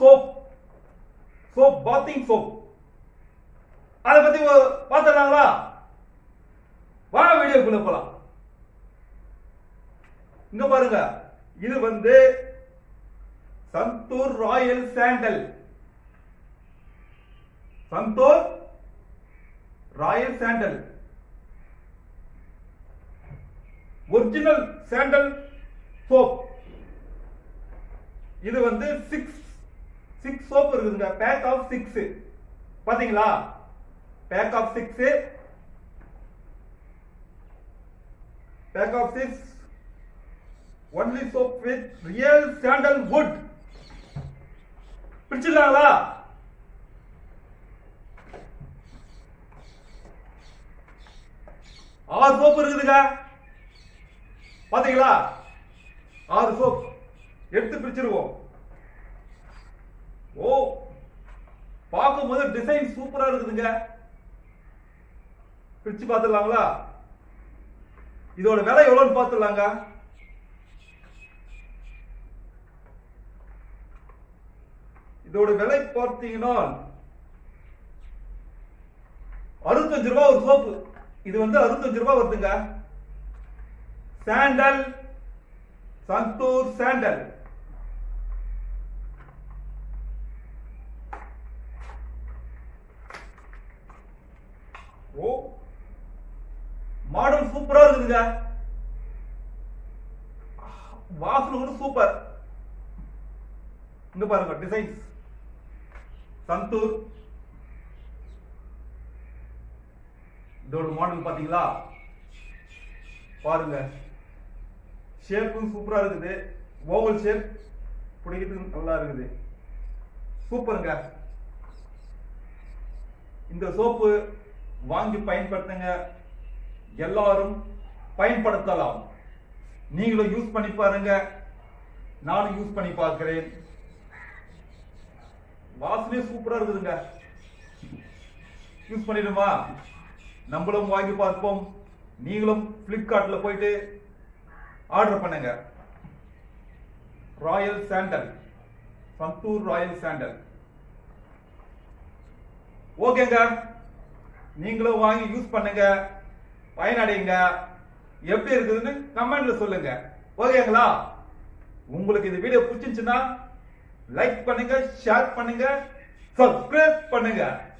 soap soap bathing soap அதை பத்தி பார்த்துறாங்களா வா வீடியோக்குள்ள போலாம் இங்க பாருங்க இது வந்து Santoor royal sandal Santoor royal sandal original sandal soap இது வந்து சிக்ஸ் சிக்ஸ் சோப் இருக்குதுங்க பேக் ஆஃப் சிக்ஸ் பாத்தீங்களா pack of six pack of six only soap with real sandalwood பிடிச்சிருக்காங்களா ஆறு சோப்பு இருக்குதுங்க பாத்தீங்களா ஆறு சோப் எடுத்து பிரிச்சிருவோம் ஓ பார்க்கும்போது டிசைன் சூப்பரா இருக்குதுங்க பிரிச்சு பார்த்துடலாங்களா இதோட விலை எவ்வளவுன்னு பார்த்துடலாங்க இதோட விலை பார்த்தீங்கன்னா அறுபத்தஞ்சு ரூபாய் ஒரு சோப்பு இது வந்து அறுபத்தஞ்சு ரூபாய் வருதுங்க சாண்டல் சந்தூர் சாண்டல் ஓ மாடல் சூப்பரா இருக்குதுங்க வாசனை கூட சூப்பர் இங்க பாருங்க டிசைன்ஸ் சந்தூர் இதோட மாடல் பாத்தீங்களா பாருங்க ஷேப்பும் சூப்பரா இருக்குது ஓவல் ஷேப் பிடிக்கிறதுக்கு நல்லா இருக்குது சூப்பருங்க இந்த சோப்பு வாங்கி பயன்படுத்துங்க எல்லாரும் பயன்படுத்தலாம் நீங்களும் யூஸ் பண்ணி பாருங்க நானும் யூஸ் பண்ணி பார்க்கிறேன் வாசனையே சூப்பரா இருக்குதுங்க யூஸ் பண்ணிடுமா நம்மளும் வாங்கி பார்ப்போம் நீங்களும் பிளிப்கார்ட்ல போயிட்டு ஆர்டர் பண்ணுங்க royal sandal Santoor royal sandal ஓகேங்க நீங்களும் வாங்கி யூஸ் பண்ணுங்க பயனடைங்க எப்படி இருக்குதுன்னு கமெண்ட்ல சொல்லுங்க ஓகேங்களா உங்களுக்கு இந்த வீடியோ பிடிச்சிருந்துச்சுன்னா லைக் பண்ணுங்க ஷேர் பண்ணுங்க சப்ஸ்கிரைப் பண்ணுங்க